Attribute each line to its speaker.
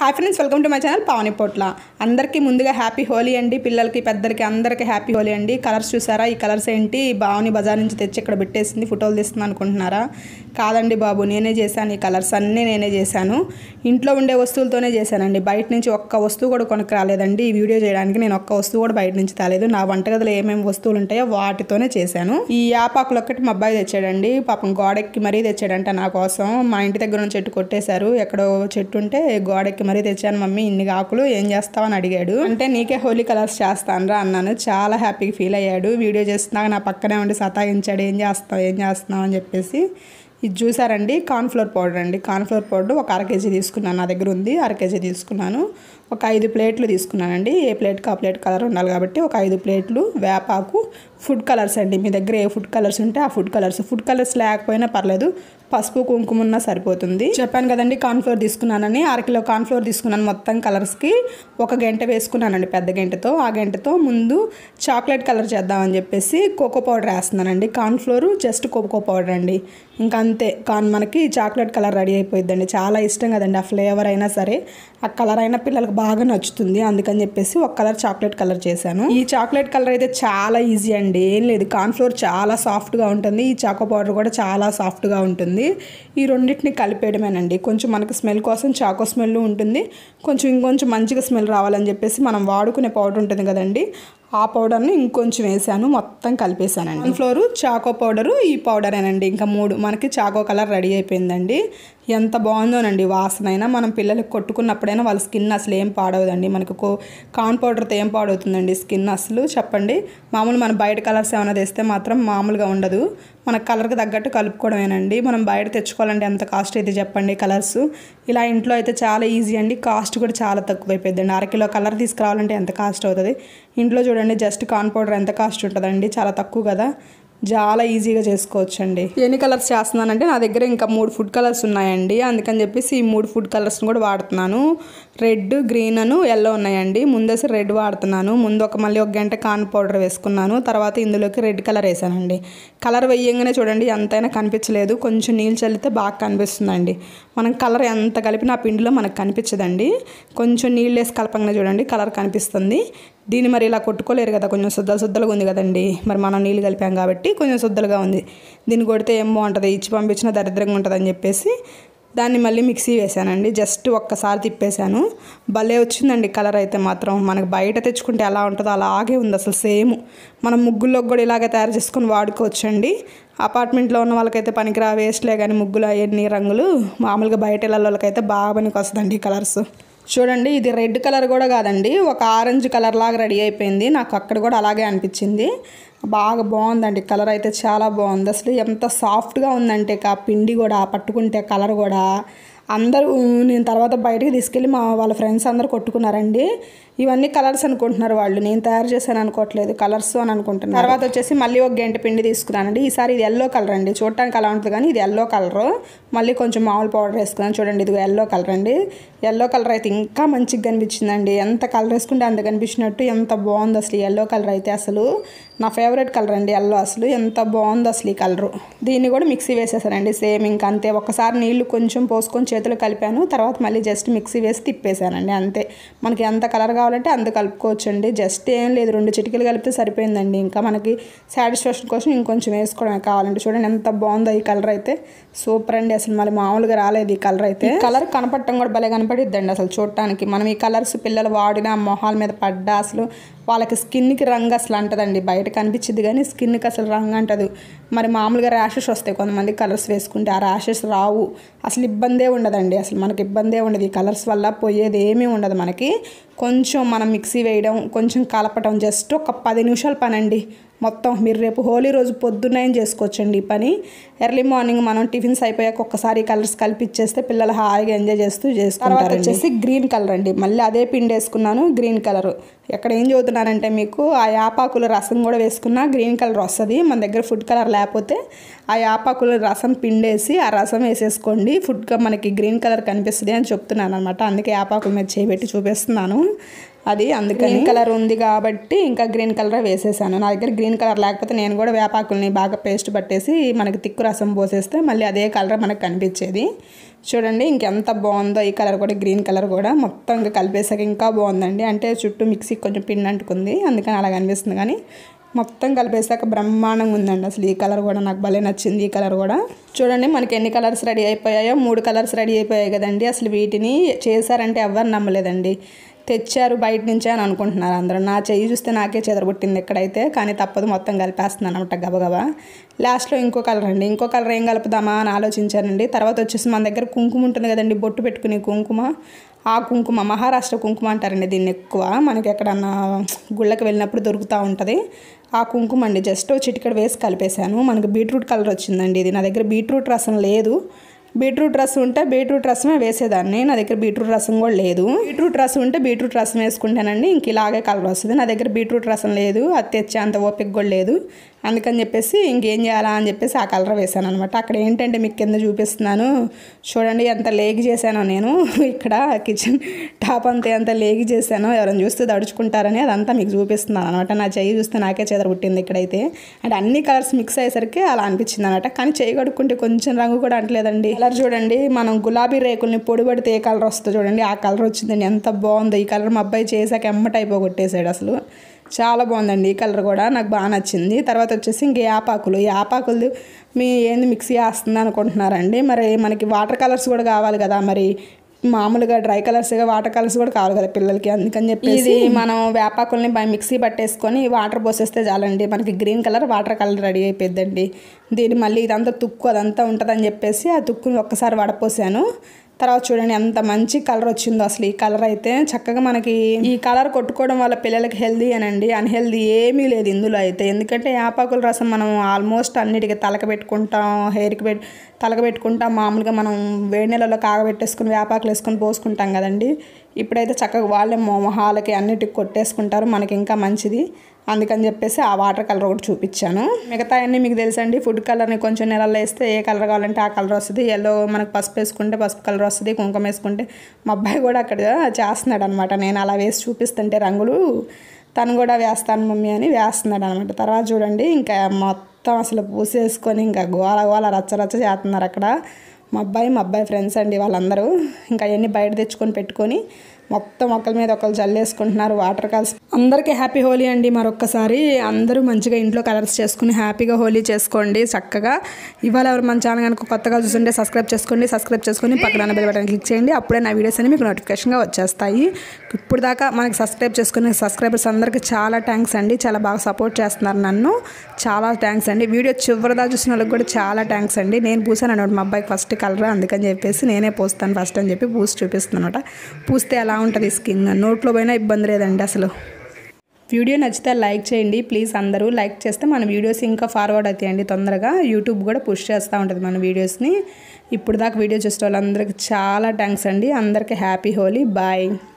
Speaker 1: hi friends welcome to my channel Pavani Potla అందరికీ ముందుగా happy Holi అండి పిల్లలకి పెద్దలకి అందరికీ హ్యాపీ హోలీ అండి కలర్స్ చూసారా ఈ కలర్స్ ఏంటి బావని బజార్ నుంచి తెచ్చి ఇక్కడ పెట్టేసింది ఫోటోలు తీస్తుంది అనుకుంటున్నారా కాదండి బాబు నేనే చేశాను ఈ కలర్స్ అన్నీ నేనే చేశాను ఇంట్లో ఉండే వస్తువులతోనే చేశానండి బయట నుంచి ఒక్క వస్తువు కూడా కొనుక్కు రాలేదండి ఈ వీడియో చేయడానికి నేను ఒక్క వస్తువు కూడా బయట నుంచి తేలేదు నా వంటగదిలో ఏమేమి వస్తువులు ఉంటాయో వాటితోనే చేశాను ఈ యాపాకులు ఒక్కటి మా అబ్బాయి తెచ్చాడండి పాపం గోడెక్కి మరీ తెచ్చాడంట నా కోసం మా ఇంటి దగ్గర ఉన్న చెట్టు కొట్టేశారు ఎక్కడో చెట్టు ఉంటే గోడెక్కి మరీ తెచ్చాను మమ్మీ ఇన్ని ఆకులు ఏం చేస్తావు అని అడిగాడు అంటే నీకే హోలీ కలర్స్ చేస్తానరా అన్నాను చాలా హ్యాపీగా ఫీల్ అయ్యాడు వీడియో చేస్తున్నాక నా పక్కనే ఉండి సతాయించాడు ఏం చేస్తావు ఏం చేస్తున్నావు అని చెప్పేసి ఇది చూసారండి కార్న్ఫ్లోర్ పౌడర్ అండి కార్న్ఫ్లోర్ పౌడర్ ఒక అర కేజీ తీసుకున్నాను నా దగ్గర ఉంది అర కేజీ తీసుకున్నాను ఒక ఐదు ప్లేట్లు తీసుకున్నానండి ఏ ప్లేట్కి ఆ ప్లేట్ కలర్ ఉండాలి కాబట్టి ఒక ఐదు ప్లేట్లు వేపాకు ఫుడ్ కలర్స్ అండి మీ దగ్గర ఏ ఫుడ్ కలర్స్ ఉంటే ఆ ఫుడ్ కలర్స్ ఫుడ్ కలర్స్ లేకపోయినా పర్లేదు పసుపు కుంకుమ ఉన్నా సరిపోతుంది చెప్పాను కదండి కార్న్ఫ్లోర్ తీసుకున్నానని అరకిలో కార్న్ఫ్లోర్ తీసుకున్నాను మొత్తం కలర్స్కి ఒక గంట వేసుకున్నానండి పెద్ద గంటతో ఆ గంటతో ముందు చాక్లెట్ కలర్ చేద్దామని చెప్పేసి కోకో పౌడర్ వేస్తున్నానండి కార్న్ఫ్లోర్ జస్ట్ కోకో పౌడర్ అండి ఇంకా అంతే కాన్ మనకి చాక్లెట్ కలర్ రెడీ అయిపోయిందండి చాలా ఇష్టం కదండి ఆ ఫ్లేవర్ అయినా సరే ఆ కలర్ అయినా పిల్లలకు బాగా నచ్చుతుంది అందుకని చెప్పేసి ఒక కలర్ చాక్లెట్ కలర్ చేశాను ఈ చాక్లెట్ కలర్ అయితే చాలా ఈజీ అండి ఏం లేదు కార్న్ఫ్లోర్ చాలా సాఫ్ట్గా ఉంటుంది ఈ చాకో పౌడర్ కూడా చాలా సాఫ్ట్గా ఉంటుంది ఈ రెండింటిని కలిపేయడమేనండి కొంచెం మనకు స్మెల్ కోసం చాకో స్మెల్ ఉంటుంది కొంచెం ఇంకొంచెం మంచిగా స్మెల్ రావాలని చెప్పేసి మనం వాడుకునే పౌడర్ ఉంటుంది కదండి ఆ పౌడర్ని ఇంకొంచెం వేసాను మొత్తం కలిపేసానండి ఫ్లోరు చాకో పౌడరు ఈ పౌడరేనండి ఇంకా మూడు మనకి చాకో కలర్ రెడీ అయిపోయిందండి ఎంత బాగుందోనండి వాసన అయినా మనం పిల్లలకి కొట్టుకున్నప్పుడైనా వాళ్ళ స్కిన్ అసలు ఏం పాడవదండి మనకు కో కాన్ పౌడర్తో ఏం పాడవుతుందండి స్కిన్ అసలు చెప్పండి మామూలు మన బయట కలర్స్ ఏమైనా తెస్తే మాత్రం మామూలుగా ఉండదు మన కలర్కి తగ్గట్టు కలుపుకోవడమేనండి మనం బయట తెచ్చుకోవాలంటే ఎంత కాస్ట్ అయితే చెప్పండి కలర్స్ ఇలా ఇంట్లో అయితే చాలా ఈజీ అండి కాస్ట్ కూడా చాలా తక్కువ అయిపోయిందండి అరకిలో కలర్ తీసుకురావాలంటే ఎంత కాస్ట్ అవుతుంది ఇంట్లో చూడండి జస్ట్ కాన్ పౌడర్ ఎంత కాస్ట్ ఉంటుందండి చాలా తక్కువ కదా చాలా ఈజీగా చేసుకోవచ్చు అండి ఎన్ని కలర్స్ చేస్తున్నానంటే నా దగ్గర ఇంకా మూడు ఫుడ్ కలర్స్ ఉన్నాయండి అందుకని చెప్పేసి ఈ మూడు ఫుడ్ కలర్స్ని కూడా వాడుతున్నాను రెడ్ గ్రీన్ అను ఎల్లో ఉన్నాయండి ముందేసి రెడ్ వాడుతున్నాను ముందు ఒక మళ్ళీ ఒక గంట కాన్ పౌడర్ వేసుకున్నాను తర్వాత ఇందులోకి రెడ్ కలర్ వేసానండి కలర్ వేయంగానే చూడండి ఎంతైనా కనిపించలేదు కొంచెం నీళ్ళు చల్లితే బాగా కనిపిస్తుందండి మనం కలర్ ఎంత కలిపినా ఆ పిండిలో మనకు కనిపించదండి కొంచెం నీళ్ళు వేసి కలపంగానే చూడండి కలర్ కనిపిస్తుంది దీన్ని మరి ఇలా కొట్టుకోలేరు కదా కొంచెం శుద్ధ శుద్ధలుగా ఉంది కదండి మరి మనం నీళ్ళు కలిపాం కాబట్టి కొంచెం శుద్ధలుగా ఉంది దీన్ని కొడితే ఏం బాగుంటుంది ఇచ్చి పంపించిన దరిద్రంగా ఉంటుంది అని చెప్పేసి దాన్ని మళ్ళీ మిక్సీ వేసానండి జస్ట్ ఒక్కసారి తిప్పేశాను భలే వచ్చిందండి కలర్ అయితే మాత్రం మనకు బయట తెచ్చుకుంటే ఎలా ఉంటుందో అలాగే ఉంది అసలు సేమ్ మనం ముగ్గుల్లోకి కూడా ఇలాగే తయారు చేసుకొని వాడుకోవచ్చండి అపార్ట్మెంట్లో ఉన్న వాళ్ళకైతే పనికిరా వేస్ట్లే కానీ ముగ్గులు అవన్నీ రంగులు మామూలుగా బయట ఇళ్ళ వాళ్ళకైతే బాగా పనికి వస్తుందండి ఈ కలర్స్ చూడండి ఇది రెడ్ కలర్ కూడా కాదండి ఒక ఆరెంజ్ కలర్ లాగా రెడీ అయిపోయింది నాకు అక్కడ కూడా అలాగే అనిపించింది బాగా బాగుందండి కలర్ అయితే చాలా బాగుంది అసలు ఎంత సాఫ్ట్గా ఉందంటే ఆ పిండి కూడా పట్టుకుంటే కలర్ కూడా అందరూ నేను తర్వాత బయటికి తీసుకెళ్ళి మా వాళ్ళ ఫ్రెండ్స్ అందరూ కొట్టుకున్నారండి ఇవన్నీ కలర్స్ అనుకుంటున్నారు వాళ్ళు నేను తయారు చేశాను అనుకోవట్లేదు కలర్స్ అని అనుకుంటున్నాను తర్వాత వచ్చేసి మళ్ళీ ఒక గంట పిండి తీసుకున్నానండి ఈసారి ఇది ఎల్లో కలర్ అండి చూడటానికి అలా ఉంటుంది కానీ ఇది ఎల్లో కలర్ మళ్ళీ కొంచెం మామూలు పౌడర్ వేసుకున్నాను చూడండి ఇది ఎల్లో కలర్ అండి ఎల్లో కలర్ అయితే ఇంకా మంచిగా కనిపించిందండి ఎంత కలర్ వేసుకుంటే అంత కనిపించినట్టు ఎంత బాగుంది అసలు ఎల్లో కలర్ అయితే అసలు నా ఫేవరెట్ కలర్ అండి ఎల్లో అసలు ఎంత బాగుంది అసలు ఈ కలరు దీన్ని కూడా మిక్సీ వేసేసానండి సేమ్ ఇంకా అంతే ఒకసారి నీళ్లు కొంచెం పోసుకొని చేతులు కలిపాను తర్వాత మళ్ళీ జస్ట్ మిక్సీ వేసి తిప్పేశానండి అంతే మనకి ఎంత కలర్ కావాలంటే అంత కలుపుకోవచ్చు అండి జస్ట్ ఏం లేదు రెండు చిటికలు కలిపితే సరిపోయిందండి ఇంకా మనకి సాటిస్ఫాక్షన్ కోసం ఇంకొంచెం వేసుకోవడమే కావాలంటే చూడండి ఎంత బాగుందో ఈ కలర్ అయితే సూపర్ అండి అసలు మళ్ళీ మామూలుగా రాలేదు ఈ కలర్ అయితే కలర్ కనపడటం కూడా భలే కనపడిద్దండి అసలు చూడటానికి మనం ఈ కలర్స్ పిల్లలు వాడిన మొహాల మీద పడ్డా అసలు వాళ్ళకి స్కిన్కి రంగు అసలు అంటదండి బయట కనిపించింది కానీ స్కిన్కి అసలు రంగు అంటదు మరి మామూలుగా ర్యాషెస్ వస్తాయి కొంతమంది కలర్స్ వేసుకుంటే ఆ ర్యాషెస్ రావు అసలు ఇబ్బందే ఉండదండి అసలు మనకి ఇబ్బందే ఉండదు ఈ కలర్స్ వల్ల పోయేది ఏమీ ఉండదు మనకి కొంచెం మనం మిక్సీ వేయడం కొంచెం కలపటం జస్ట్ ఒక పది నిమిషాల పని అండి మొత్తం మీరు రేపు హోలీ రోజు పొద్దున్నే చేసుకోవచ్చండి ఈ పని ఎర్లీ మార్నింగ్ మనం టిఫిన్స్ అయిపోయాక ఒక్కసారి కలర్స్ కలిపిచ్చేస్తే పిల్లలు హాయిగా ఎంజాయ్ చేస్తూ చేసుకుంటారు తర్వాత వచ్చేసి గ్రీన్ కలర్ అండి మళ్ళీ అదే పిండి వేసుకున్నాను గ్రీన్ కలర్ ఎక్కడ ఏం చదువుతున్నానంటే మీకు ఆ యాపాకుల రసం కూడా వేసుకున్నా గ్రీన్ కలర్ వస్తుంది మన దగ్గర ఫుడ్ కలర్ లేకపోతే ఆ యాపాకుల రసం పిండేసి ఆ రసం వేసేసుకోండి ఫుడ్గా మనకి గ్రీన్ కలర్ కనిపిస్తుంది అని చెప్తున్నాను అనమాట అందుకే యాపాకుల మీద చేయబెట్టి చూపిస్తున్నాను అది అందుకని కలర్ ఉంది కాబట్టి ఇంకా గ్రీన్ కలర్ వేసేసాను నా దగ్గర గ్రీన్ కలర్ లేకపోతే నేను కూడా వేపాకుల్ని బాగా పేస్ట్ పట్టేసి మనకి తిక్కు రసం పోసేస్తే మళ్ళీ అదే కలర్ మనకు కనిపించేది చూడండి ఇంకెంత బాగుందో ఈ కలర్ కూడా గ్రీన్ కలర్ కూడా మొత్తం ఇంకా కలిపేసాక ఇంకా బాగుందండి అంటే చుట్టూ మిక్సీకి కొంచెం పిండి అంటుకుంది అందుకని అలా కనిపిస్తుంది కానీ మొత్తం కలిపేసాక బ్రహ్మాండంగా ఉందండి అసలు ఈ కలర్ కూడా నాకు భలే నచ్చింది ఈ కలర్ కూడా చూడండి మనకి ఎన్ని కలర్స్ రెడీ అయిపోయాయో మూడు కలర్స్ రెడీ అయిపోయాయి కదండి అసలు వీటిని చేశారంటే ఎవరు నమ్మలేదండి తెచ్చారు బయట నుంచే అని అనుకుంటున్నారు అందరూ నా చెయ్యి చూస్తే నాకే చెదరగొట్టింది ఎక్కడైతే కానీ తప్పదు మొత్తం కలిపేస్తున్నాను అనమాట గబగబా లాస్ట్లో ఇంకో కలర్ అండి ఇంకో కలర్ ఏం కలుపుదామా అని ఆలోచించానండి తర్వాత వచ్చేసి మన దగ్గర కుంకుమ ఉంటుంది కదండి బొట్టు పెట్టుకునే కుంకుమ ఆ కుంకుమ మహారాష్ట్ర కుంకుమ అంటారండి దీన్ని ఎక్కువ మనకి ఎక్కడన్నా గుళ్ళకి వెళ్ళినప్పుడు దొరుకుతూ ఉంటుంది ఆ కుంకుమ అండి జస్ట్ చిటికడ వేసి కలిపేశాను మనకి బీట్రూట్ కలర్ వచ్చిందండి ఇది నా దగ్గర బీట్రూట్ రసం లేదు బీట్రూట్ రసం ఉంటే బీట్రూట్ రసమే వేసేదాన్ని నా దగ్గర బీట్రూట్ రసం కూడా లేదు బీట్రూట్ రసం ఉంటే బీట్రూట్ రసం వేసుకుంటానండి ఇంక ఇలాగే కలర్ వస్తుంది నా దగ్గర బీట్రూట్ రసం లేదు అది తెచ్చే అంత ఓపిక కూడా లేదు అందుకని చెప్పేసి ఇంకేం చేయాలా అని చెప్పేసి ఆ కలర్ వేసాను అనమాట అక్కడ ఏంటంటే మీకు కింద చూపిస్తున్నాను చూడండి ఎంత లేగి చేశానో నేను ఇక్కడ కిచెన్ టాప్ అంతా ఎంత లేగి చేశానో ఎవరైనా చూస్తే దడుచుకుంటారని అదంతా మీకు చూపిస్తున్నాను అనమాట నా చెయ్యి చూస్తే నాకే చెదర పుట్టింది ఇక్కడైతే అంటే అన్ని కలర్స్ మిక్స్ అయ్యేసరికి అలా అనిపించింది అనమాట కానీ చేయి కడుక్కుంటే కొంచెం రంగు కూడా అంటలేదండి కలర్ చూడండి మనం గులాబీ రేకుల్ని పొడి పడితే ఏ కలర్ వస్తుందో చూడండి ఆ కలర్ వచ్చిందండి ఎంత బాగుందో ఈ కలర్ మా అబ్బాయి చేశాక ఎమ్మట అయిపోగొట్టేసాడు అసలు చాలా బాగుందండి ఈ కలర్ కూడా నాకు బాగా నచ్చింది తర్వాత వచ్చేసి ఇంక యాపాకులు యాపాకులు మీ ఏంది మిక్సీ వేస్తుంది అనుకుంటున్నారండి మరి మనకి వాటర్ కలర్స్ కూడా కావాలి కదా మరి మామూలుగా డ్రై కలర్స్గా వాటర్ కలర్స్ కూడా కావాలి కదా పిల్లలకి అందుకని చెప్పి ఇది మనం వేపాకుల్ని బై మిక్సీ పట్టేసుకొని వాటర్ పోసేస్తే చాలండి మనకి green colour water colour ready అయిపోద్దండి దీన్ని మళ్ళీ ఇదంతా తుక్కు అదంతా ఉంటుందని చెప్పేసి ఆ తుక్కుని ఒక్కసారి వడపోసాను తర్వాత చూడండి ఎంత మంచి కలర్ వచ్చిందో అసలు ఈ కలర్ అయితే చక్కగా మనకి ఈ కలర్ కొట్టుకోవడం వల్ల పిల్లలకి హెల్దీ అనండి అన్హెల్దీ ఏమీ లేదు ఇందులో అయితే ఎందుకంటే యాపాకుల రసం మనం ఆల్మోస్ట్ అన్నిటికీ తలక పెట్టుకుంటాం హెయిర్కి పెట్ తలక పెట్టుకుంటాం మామూలుగా మనం వేడి నీళ్ళలో కాగబెట్టేసుకుని వేపాకులు వేసుకొని పోసుకుంటాం కదండి ఇప్పుడైతే చక్కగా వాళ్ళే మొహాలకి అన్నిటికి కొట్టేసుకుంటారు మనకి ఇంకా మంచిది అందుకని చెప్పేసి ఆ వాటర్ కలర్ ఒకటి చూపించాను మిగతా అన్నీ మీకు తెలుసండి ఫుడ్ కలర్ని కొంచెం నెలల్లో వేస్తే ఏ కలర్ కావాలంటే ఆ కలర్ వస్తుంది ఎల్లో మనకు పసుపు వేసుకుంటే పసుపు కలర్ వస్తుంది కుంకుమ వేసుకుంటే మా అబ్బాయి కూడా అక్కడ చేస్తున్నాడు అనమాట నేను అలా వేసి చూపిస్తుంటే రంగులు తను కూడా వేస్తాను మమ్మీ అని వేస్తున్నాడు అనమాట తర్వాత చూడండి ఇంకా మొత్తం అసలు పూసేసుకొని ఇంకా గోల గోల రచ్చ రచ్చ చేస్తున్నారు అక్కడ మా అబ్బాయి మా అబ్బాయి ఫ్రెండ్స్ అండి వాళ్ళందరూ ఇంకా అవన్నీ బయట తెచ్చుకొని పెట్టుకొని మొత్తం ఒకరి మీద ఒకరు జల్లేసుకుంటున్నారు వాటర్ కలర్స్ అందరికీ హ్యాపీ హోలీ అండి మరొక్కసారి అందరూ మంచిగా ఇంట్లో కలర్స్ చేసుకుని హ్యాపీగా హోలీ చేసుకోండి చక్కగా ఇవాళ ఎవరు మన ఛానల్ కనుక కొత్తగా చూస్తుంటే సబ్స్క్రైబ్ చేసుకోండి సబ్స్క్రైబ్ చేసుకొని పక్కన బెల్ బటన్ క్లిక్ చేయండి అప్పుడే నా వీడియోస్ అన్ని మీకు నోటిఫికేషన్గా వచ్చేస్తాయి ఇప్పుడు దాకా మనకి సబ్స్క్రైబ్ చేసుకునే సబ్స్క్రైబర్స్ అందరికీ చాలా థ్యాంక్స్ అండి చాలా బాగా సపోర్ట్ చేస్తున్నారు నన్ను చాలా థ్యాంక్స్ అండి వీడియో చివరిదా చూసిన వాళ్ళకి కూడా చాలా థ్యాంక్స్ అండి నేను పూసాను అనమాట మా అబ్బాయికి ఫస్ట్ కలర్ అందుకని చెప్పేసి నేనే పూస్తాను ఫస్ట్ అని చెప్పి పూసి చూపిస్తున్నాను అనమాట పూస్తే ఎలా ఉంటుంది స్కిన్ నోట్లో పోయినా ఇబ్బంది లేదండి అసలు వీడియో నచ్చితే లైక్ చేయండి ప్లీజ్ అందరూ లైక్ చేస్తే మన వీడియోస్ ఇంకా ఫార్వర్డ్ అవుతాయండి తొందరగా యూట్యూబ్ కూడా పుష్ చేస్తూ ఉంటుంది మన వీడియోస్ని ఇప్పుడు దాకా వీడియో చూసే వాళ్ళందరికీ చాలా థ్యాంక్స్ అండి అందరికీ హ్యాపీ హోలీ బాయ్